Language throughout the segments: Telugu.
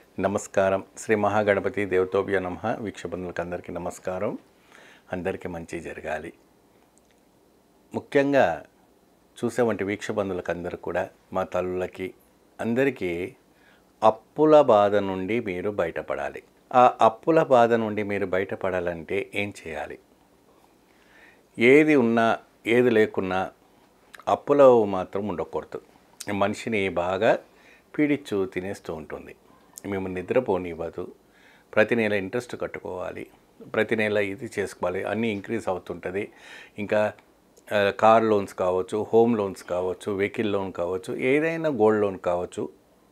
నమస్కారం శ్రీ మహాగణపతి దేవతోభ్య నమ వీక్షబంధులకు అందరికీ నమస్కారం అందరికీ మంచి జరగాలి ముఖ్యంగా చూసే వంటి వీక్షబంధులకు అందరూ కూడా మా తల్లులకి అందరికీ అప్పుల బాధ నుండి మీరు బయటపడాలి ఆ అప్పుల బాధ నుండి మీరు బయటపడాలంటే ఏం చేయాలి ఏది ఉన్నా ఏది లేకున్నా అప్పులో మాత్రం ఉండకూడదు మనిషిని బాగా పీడిచ్చు తినేస్తూ ఉంటుంది మేము నిద్రపోనివ్వదు ప్రతి నెల ఇంట్రెస్ట్ కట్టుకోవాలి ప్రతి నెల ఇది చేసుకోవాలి అన్నీ ఇంక్రీజ్ అవుతుంటుంది ఇంకా ఆ, కార్ లోన్స్ కావచ్చు హోమ్ లోన్స్ కావచ్చు వెహికల్ లోన్ కావచ్చు ఏదైనా గోల్డ్ లోన్ కావచ్చు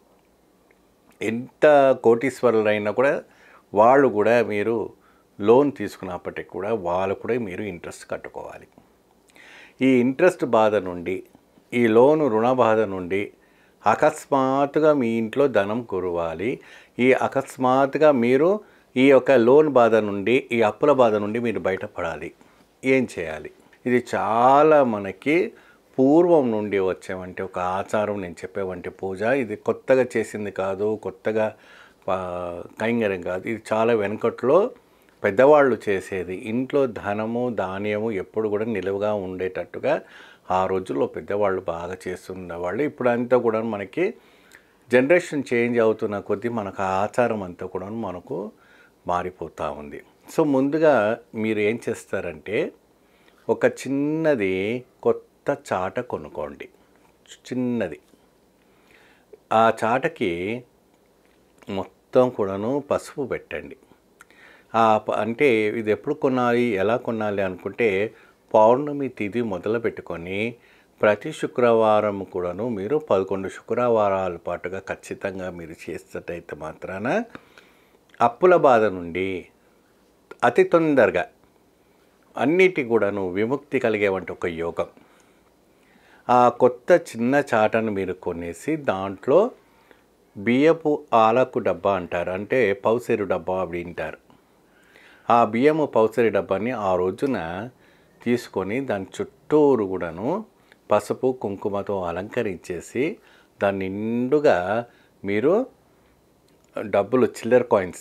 ఎంత కోటీశ్వరులైనా కూడా వాళ్ళు కూడా మీరు లోన్ తీసుకున్నప్పటికి కూడా వాళ్ళు కూడా మీరు ఇంట్రెస్ట్ కట్టుకోవాలి ఈ ఇంట్రెస్ట్ బాధ నుండి ఈ లోను రుణ బాధ నుండి అకస్మాత్తుగా మీ ఇంట్లో ధనం కురవాలి ఈ అకస్మాత్తుగా మీరు ఈ యొక్క లోన్ బాధ నుండి ఈ అప్పుల బాధ నుండి మీరు బయటపడాలి ఏం చేయాలి ఇది చాలా మనకి పూర్వం నుండి వచ్చేవంటి ఒక ఆచారం నేను చెప్పేవంటి పూజ ఇది కొత్తగా చేసింది కాదు కొత్తగా ఆ, కైంగర్యం కాదు ఇది చాలా వెనకట్లో పెద్దవాళ్ళు చేసేది ఇంట్లో ధనము ధాన్యము ఎప్పుడు కూడా నిలువగా ఉండేటట్టుగా ఆ రోజుల్లో పెద్దవాళ్ళు బాగా చేస్తుండేవాళ్ళు ఇప్పుడు అంతా కూడా మనకి జనరేషన్ చేంజ్ అవుతున్న కొద్దీ మనకు ఆ ఆచారం అంతా కూడా మనకు మారిపోతూ ఉంది సో ముందుగా మీరు ఏం చేస్తారంటే ఒక చిన్నది కొత్త చాట కొనుక్కోండి చిన్నది ఆ చాటకి మొత్తం కూడాను పసుపు పెట్టండి ఆ ప- అంటే ఇది ఎప్పుడు కొనాలి ఎలా కొనాలి అనుకుంటే పౌర్ణమి తిథి మొదలు పెట్టుకొని ప్రతి శుక్రవారం కూడాను మీరు పదకొండు శుక్రవారాల పాటుగా ఖచ్చితంగా మీరు చేసేటైతే మాత్రాన అప్పుల బాధ నుండి అతి తొందరగా అన్నిటి కూడాను విముక్తి కలిగేవంటి ఒక యోగం ఆ కొత్త చిన్న చాటను మీరు కొనేసి దాంట్లో బియ్యపు ఆలకు డబ్బా అంటారు అంటే పౌసెరు డబ్బా అవి అంటారు ఆ బియ్యము పౌసరి డబ్బాని ఆ రోజున తీసుకొని దాని చుట్టూరు కూడాను పసుపు కుంకుమతో అలంకరించేసి దాని నిండుగా మీరు డబ్బులు చిల్లర కాయిన్స్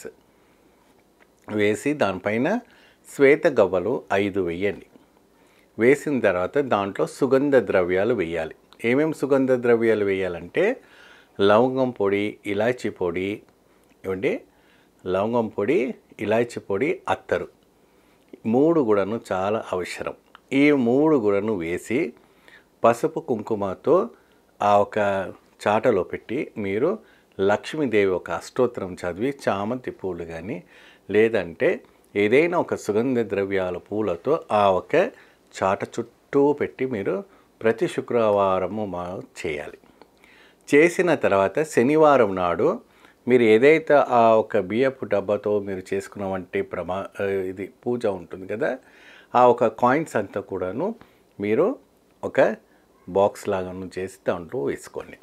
వేసి దానిపైన శ్వేత గవ్వలు ఐదు వేయండి వేసిన తర్వాత దాంట్లో సుగంధ ద్రవ్యాలు వేయాలి ఏమేమి సుగంధ ద్రవ్యాలు వేయాలంటే లవంగం పొడి ఇలాచీ పొడి ఏమండి లవంగం పొడి ఇలాచీ పొడి అత్తరు మూడు కూడాను చాలా అవసరం ఈ మూడు కూడాను వేసి పసుపు కుంకుమతో ఆ ఒక చాటలో పెట్టి మీరు లక్ష్మీదేవి ఒక అష్టోత్తరం చదివి చామంతి పూలు కానీ లేదంటే ఏదైనా ఒక సుగంధ ద్రవ్యాల పూలతో ఆ ఒక చాట చుట్టూ పెట్టి మీరు ప్రతి శుక్రవారము మా చేయాలి చేసిన తర్వాత శనివారం నాడు మీరు ఏదైతే ఆ ఒక బియ్యపు డబ్బాతో మీరు చేసుకున్న వంటి ప్రమా ఆ, ఇది పూజ ఉంటుంది కదా ఆ ఒక కాయిన్స్ అంతా కూడాను మీరు ఒక బాక్స్ లాగాను చేసి దాంట్లో వేసుకోండి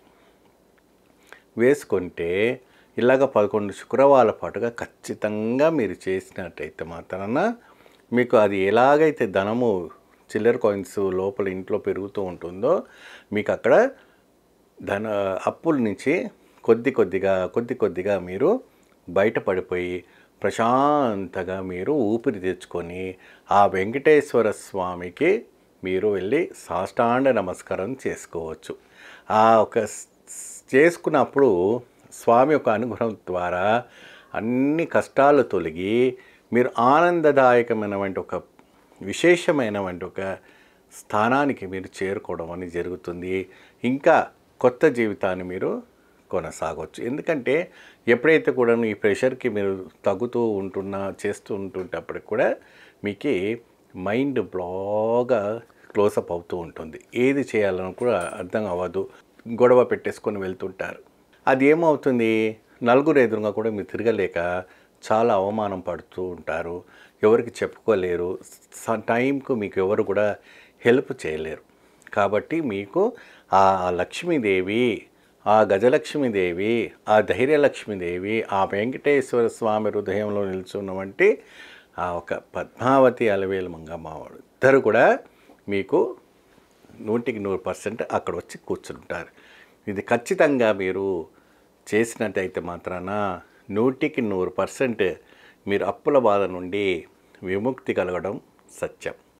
వేసుకుంటే ఇలాగ పదకొండు శుక్రవారాల పాటుగా ఖచ్చితంగా మీరు చేసినట్టయితే మాత్రాన మీకు అది ఎలాగైతే ధనము చిల్లర కాయిన్స్ లోపల ఇంట్లో పెరుగుతూ ఉంటుందో మీకు అక్కడ ధన అప్పుల నుంచి కొద్ది కొద్దిగా కొద్ది కొద్దిగా మీరు బయటపడిపోయి ప్రశాంతంగా మీరు ఊపిరి తెచ్చుకొని ఆ వెంకటేశ్వర స్వామికి మీరు వెళ్ళి సాష్టాండ నమస్కారం చేసుకోవచ్చు ఆ ఒక స్- స్- చేసుకున్నప్పుడు స్వామి యొక్క అనుగ్రహం ద్వారా అన్ని కష్టాలు తొలగి మీరు ఆనందదాయకమైనటువంటి ఒక విశేషమైనటువంటి ఒక స్థానానికి మీరు చేరుకోవడం అని జరుగుతుంది ఇంకా కొత్త జీవితాన్ని మీరు కొనసాగవచ్చు ఎందుకంటే ఎప్పుడైతే కూడా ఈ ప్రెషర్కి మీరు తగ్గుతూ ఉంటున్నా చేస్తూ ఉంటుంటప్పటికి కూడా మీకు మైండ్ బాగా క్లోజప్ అవుతూ ఉంటుంది ఏది చేయాలని కూడా అర్థం అవ్వదు గొడవ పెట్టేసుకొని వెళ్తుంటారు అది ఏమవుతుంది నలుగురు ఎదురుగా కూడా మీరు తిరగలేక చాలా అవమానం పడుతూ ఉంటారు ఎవరికి చెప్పుకోలేరు స- టైంకు మీకు ఎవరు కూడా హెల్ప్ చేయలేరు కాబట్టి మీకు ఆ లక్ష్మీదేవి ఆ గజలక్ష్మీదేవి ఆ ధైర్యలక్ష్మీదేవి ఆ వెంకటేశ్వర స్వామి హృదయంలో నిల్చున్నవంటి ఆ ఒక పద్మావతి అలవేలు మంగమ్మ ఇద్దరు కూడా మీకు నూటికి నూరు పర్సెంట్ అక్కడ వచ్చి కూర్చుంటారు ఇది ఖచ్చితంగా మీరు చేసినట్టయితే మాత్రాన నూటికి నూరు పర్సెంట్ మీరు అప్పుల బాధ నుండి విముక్తి కలగడం సత్యం